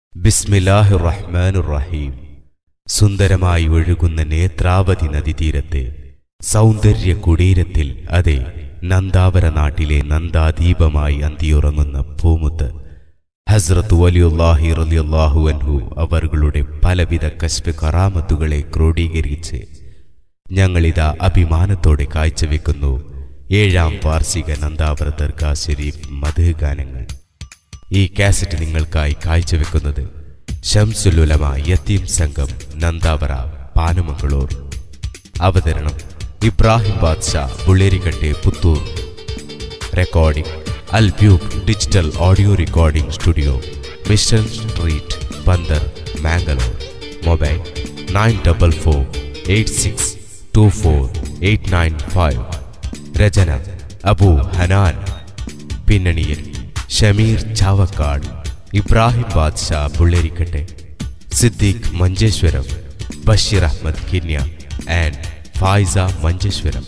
ബിസ്മില്ലാഹി റഹ്മാനുർ റഹീം സുന്ദരമായി ഒഴുകുന്ന നേത്രാവതി നദീതീരത്തെ സൗന്ദര്യ കുടീരത്തിൽ അതെ നന്ദാവര നാട്ടിലെ നന്ദാദീപമായി അന്തിയുറങ്ങുന്ന പൂമുത്ത് ഹസ്രത്ത് വലിയുല്ലാഹി റലിയുല്ലാഹു അൻഹു അവர்களுടെ പലവിധ കശ്പ കറാമത്തുകളെ ക്രോഡീകരിച്ച് ഞങ്ങളിതാ അഭിമാനത്തോടെ കാഴ്ചവെക്കുന്നു ഏഴാം വാർഷിക നന്ദാവര ദർഗാ ഷെരീഫ് മധു ഗാനങ്ങൾ ഈ കാസറ്റ് നിങ്ങൾക്കായി കാഴ്ചവെക്കുന്നത് ഷംസുലുലമ യത്തീം സംഘം നന്ദാവറ പാനമംഗളൂർ അവതരണം ഇബ്രാഹിം ബാദ്ഷാ ബുള്ളേരിക്കട്ടെ പുത്തൂർ റെക്കോർഡിംഗ് അൽബ്യൂബ് digital audio recording studio mission street Bunder Mangalore mobile nine double four eight six two four eight nine five രചന അബു ഹനാൻ പിന്നണിയിൽ ഷമീർ ചാവക്കാട് ഇബ്രാഹിം ബാദ്ഷാ ബുള്ളേരിക്കട്ടെ സിദ്ദീഖ് മഞ്ചേശ്വരം ബഷീർ അഹമ്മദ് കിന്യ ആൻഡ് ഫായിസ മഞ്ചേശ്വരം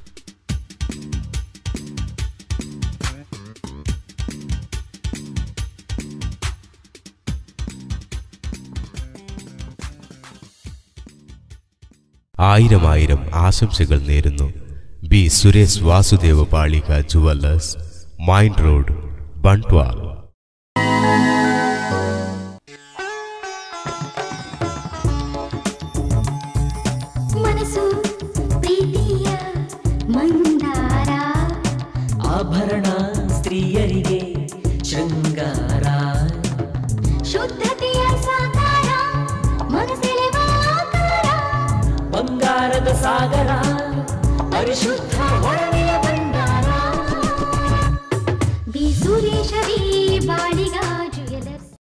ആയിരം ആയിരം ആശംസകൾ നേരുന്നു B Suresh Vasudeva Palika jewellers main road Bantwal ಮನಸ್ಸು ಪ್ರೀತಿಯ ಮಂದಾರ ಆಭರಣ ಸ್ತ್ರೀಯರಿಗೆ ಶೃಂಗಾರ ಶುದ್ಧತೆಯ ಸಾಕಾರ ಮನಸ್ಸೆಳೆವ ಆಕಾರ ಬಂಗಾರದ ಸಾಗರ ಪರಿಶುದ್ಧ ಒಡನೆಯ